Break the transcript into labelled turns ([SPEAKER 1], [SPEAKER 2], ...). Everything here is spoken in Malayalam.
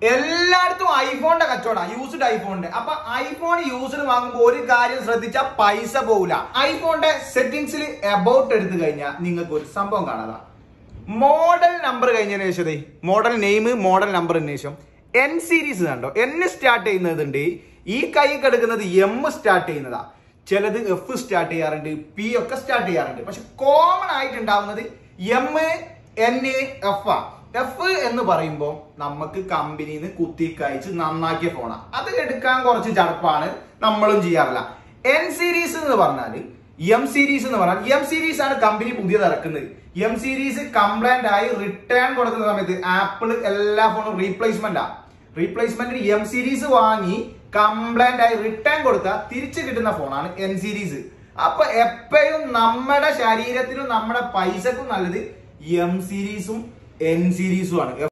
[SPEAKER 1] എല്ലായിടത്തും ഐഫോണിന്റെ കച്ചവടം യൂസ്ഡ് ഐഫോണിന്റെ അപ്പൊ ഐഫോൺ യൂസ്ഡ് വാങ്ങുമ്പോൾ ഒരു കാര്യം ശ്രദ്ധിച്ചാൽ പൈസ പോകില്ല ഐഫോണിന്റെ സെറ്റിംഗ്സിൽ അബൌട്ട് എടുത്തു കഴിഞ്ഞാൽ നിങ്ങൾക്ക് ഒരു സംഭവം കാണാതാ മോഡൽ നമ്പർ കഴിഞ്ഞതിന് ശേഷം ദേ മോഡൽ നെയിം മോഡൽ നമ്പറിന് ശേഷം എൻ സീരീസ് കണ്ടോ എൻ സ്റ്റാർട്ട് ചെയ്യുന്നതുണ്ട് ഈ കൈ കിടക്കുന്നത് എം സ്റ്റാർട്ട് ചെയ്യുന്നതാ ചിലത് എഫ് സ്റ്റാർട്ട് ചെയ്യാറുണ്ട് പി ഒക്കെ സ്റ്റാർട്ട് ചെയ്യാറുണ്ട് പക്ഷെ കോമൺ ആയിട്ട് ഉണ്ടാവുന്നത് എം എൻ എഫ് ആ എഫ് എന്ന് പറയുമ്പോൾ നമുക്ക് കമ്പനിയിൽ നിന്ന് കുത്തി കഴിച്ച് നന്നാക്കിയ ഫോണാണ് അത് എടുക്കാൻ കുറച്ച് ചടപ്പാണ് നമ്മളും ചെയ്യാറില്ല എൻ സീരീസ് എന്ന് പറഞ്ഞാൽ എം സീരീസ് എന്ന് പറഞ്ഞാൽ എം സീരീസ് ആണ് കമ്പനി പുതിയത് ഇറക്കുന്നത് എം സീരീസ് കംപ്ലൈന്റ് ആയി റിട്ടേൺ കൊടുക്കുന്ന സമയത്ത് ആപ്പിൾ എല്ലാ ഫോണും റീപ്ലേസ്മെന്റ് ആ റീപ്ലേസ്മെന്റിന് എം സീരീസ് വാങ്ങി കംപ്ലൈന്റ് ആയി റിട്ടേൺ കൊടുത്താൽ തിരിച്ചു കിട്ടുന്ന ഫോണാണ് എൻ സീരീസ് അപ്പൊ എപ്പോഴും നമ്മുടെ ശരീരത്തിനും നമ്മുടെ പൈസക്കും നല്ലത് എം സീരീസും എൻ സീരീസും ആണ്